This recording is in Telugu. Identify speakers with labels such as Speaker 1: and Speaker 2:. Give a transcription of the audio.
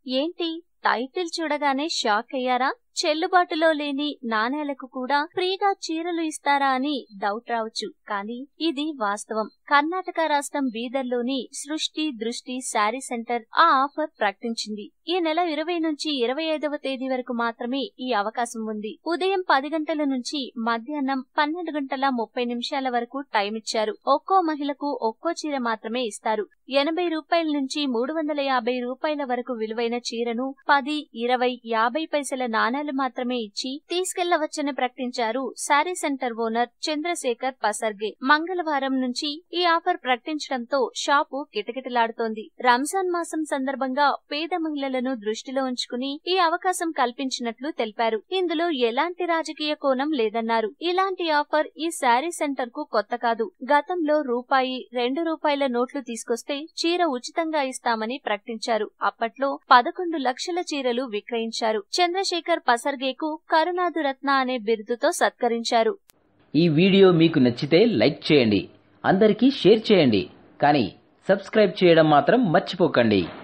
Speaker 1: ఏంటి టైటిల్ చూడగానే షాక్ అయ్యారా చెల్లుబాటులో లేని నాణేలకు కూడా ఫ్రీగా చీరలు ఇస్తారా అని డౌట్ రావచ్చు కానీ ఇది వాస్తవం కర్ణాటక రాష్ట్రం బీదర్లోని సృష్టి దృష్టి శారీ సెంటర్ ఆ ఆఫర్ ప్రకటించింది ఈ నెల ఇరవై నుంచి ఇరవై ఐదవ తేదీ వరకు మాత్రమే ఈ అవకాశం ఉంది ఉదయం పది గంటల నుంచి మధ్యాహ్నం పన్నెండు గంటల ముప్పై నిమిషాల వరకు టైం ఇచ్చారు ఒక్కో మహిళకు ఒక్కో చీర మాత్రమే ఇస్తారు ఎనభై రూపాయల నుంచి మూడు వందల యాభై రూపాయల వరకు విలువైన చీరను పది ఇరవై యాభై పైసల నాణేలు మాత్రమే ఇచ్చి తీసుకెళ్లవచ్చని ప్రకటించారు శారీ సెంటర్ ఓనర్ చంద్రశేఖర్ పసర్గే మంగళవారం నుంచి ఈ ఆఫర్ ప్రకటించడంతో షాపు కిటకిటలాడుతోంది రంజాన్ మాసం సందర్భంగా పేద మహిళలను దృష్టిలో ఉంచుకుని ఈ అవకాశం కల్పించినట్లు తెలిపారు ఇందులో ఎలాంటి రాజకీయ కోణం లేదన్నారు ఇలాంటి ఆఫర్ ఈ శారీ సెంటర్ కు కొత్త కాదు గతంలో రూపాయి రెండు రూపాయల నోట్లు తీసుకొస్తే చీర ఉచితంగా ఇస్తామని ప్రకటించారు అప్పట్లో పదకొండు లక్షల చీరలు విక్రయించారు చంద్రశేఖర్ పసర్గేకు కరుణాదు రత్న అనే బిరుదుతో సత్కరించారు
Speaker 2: ఈ వీడియో మీకు నచ్చితే లైక్ చేయండి అందరికీ షేర్ చేయండి కానీ సబ్స్క్రైబ్ చేయడం మాత్రం మర్చిపోకండి